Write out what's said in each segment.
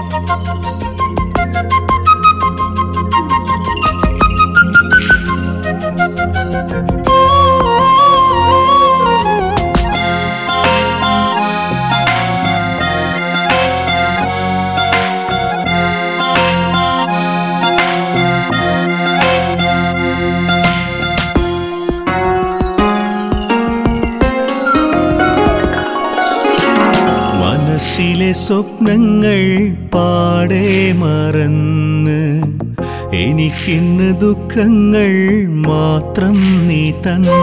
മനസ്സിലെ സ്വപ്നങ്ങൾ പാടെ മറന്ന് എനിക്കിന്ന് ദുഃഖങ്ങൾ മാത്രം നീ തന്ന്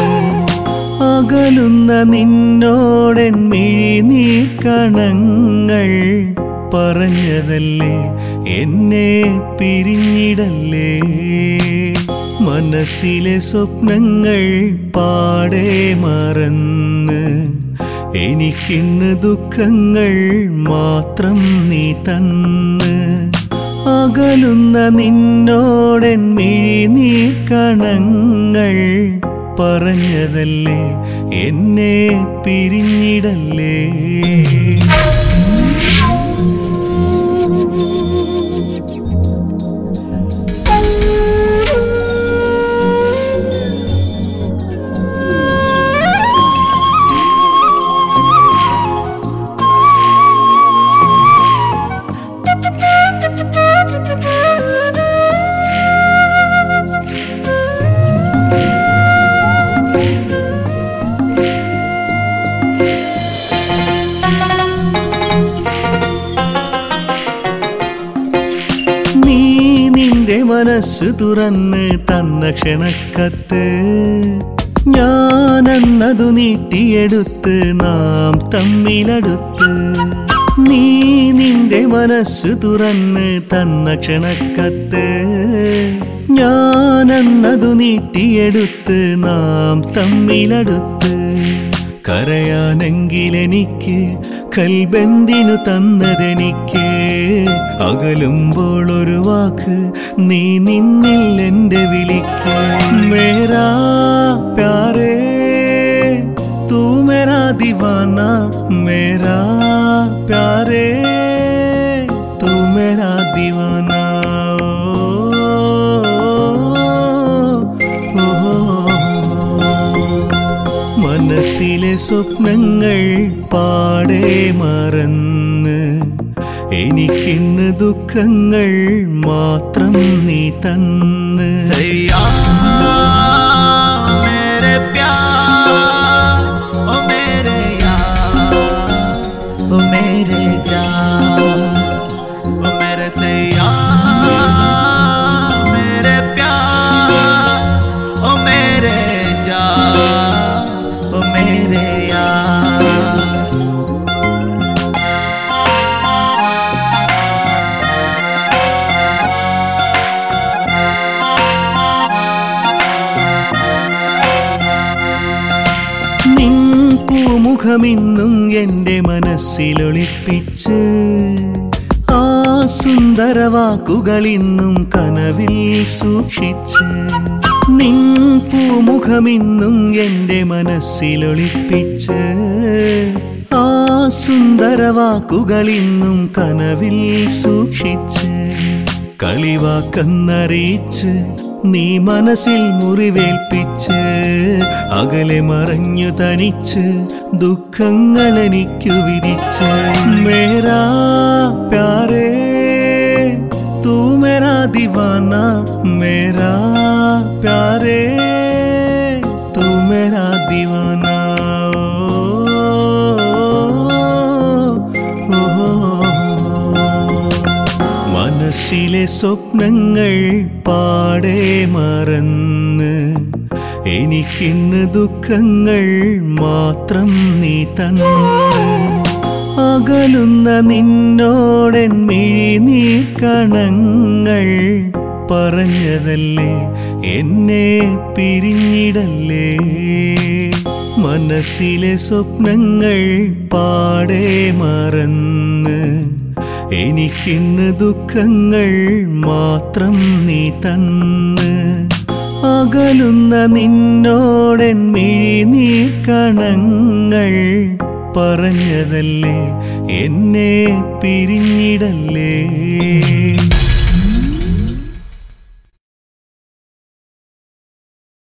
അകലുന്ന നിന്നോടൻ മിഴിനീർ കണങ്ങൾ പറഞ്ഞതല്ലേ എന്നെ പിരിഞ്ഞിടല്ലേ മനസ്സിലെ സ്വപ്നങ്ങൾ പാടെ മറന്ന് എനിക്കിന്ന് ദുഃഖങ്ങൾ മാത്രം നീ തന്ന് അകലുന്ന നിന്നോടൻ മിഴിനീർ കണങ്ങൾ പറഞ്ഞതല്ലേ എന്നെ പിരിഞ്ഞിടല്ലേ നീ നിന്റെ മനസ്സ് തുറന്ന് തന്ന ക്ഷണക്കത്ത് ഞാനെന്നതു നീട്ടിയെടുത്ത് നാം തമ്മിലടുത്ത് നീ നിന്റെ മനസ്സ് തുറന്ന് തന്ന ക്ഷണക്കത്ത് ഞാനെന്നതു നീട്ടിയെടുത്ത് നാം തമ്മിലടുത്ത് കരയാനെങ്കിലെനിക്ക് കൽബന്തിനു തന്നതെനിക്ക് അകലുമ്പോൾ ഒരു വാക്ക് നീ നിന്നിൽ എന്റെ വിളിക്ക് മേരാ പ്യാരേ തൂ മേരാ ദീവാന മേരാ പ്യാരേ തൂ മേരാ ദീവാന ഓ, ഓ, മനസ്സിലെ സ്വപ്നങ്ങൾ പാടെ മറന്ന് എനിക്കിന്ന് ദുഃഖങ്ങൾ മാത്രം നീ തന്ന് सैया मेरे प्यार ओ मेरे यार ओ मेरे यार ओ मेरे सैया मेरे प्यार ओ मेरे यार ओ मेरे यार നിൻ പൂമുഖമിന്നും എൻ്റെ മനസ്സിലൊളിപ്പിച്ച് ആ സുന്ദര വാക്കുകൾ ഇന്നും കനവിൽ സൂക്ഷിച്ച് നിൻ പൂമുഖമിന്നും എൻ്റെ മനസ്സിലൊളിപ്പിച്ച് ആ സുന്ദര വാക്കുകൾ ഇന്നും കനവിൽ സൂക്ഷിച്ച് കളിവാക്കെന്നറിയിച്ച് നീ മനസ്സിൽ മുറിവേൽപ്പിച്ച് അകലെ മറഞ്ഞു തനിച്ച് ദുഃഖങ്ങൾ എനിക്കു വിധിച്ച് മേരാ പ്യാരേ തൂ മേരാ ദിവാന മേരാ പ്യാരേ തൂ മേരാ ദിവാന ഓ, ഓ, മനസ്സിലെ സ്വപ്നങ്ങൾ പാടെ മറന്ന് എനിക്കിന്ന് ദുഃഖങ്ങൾ മാത്രം നീ തന്ന് അകലുന്ന നിന്നോടൻ മിഴിനീർ കണങ്ങൾ പറഞ്ഞതല്ലേ എന്നെ പിരിഞ്ഞിടല്ലേ മനസ്സിലെ സ്വപ്നങ്ങൾ പാടെ മറന്ന് എനിക്കിന്ന് ദുഃഖങ്ങൾ മാത്രം നീ തന്ന് അകലുന്ന നിന്നോടൻ മിഴിനീർ കണങ്ങൾ പറഞ്ഞതല്ലേ എന്നെ പിരിഞ്ഞിടല്ലേ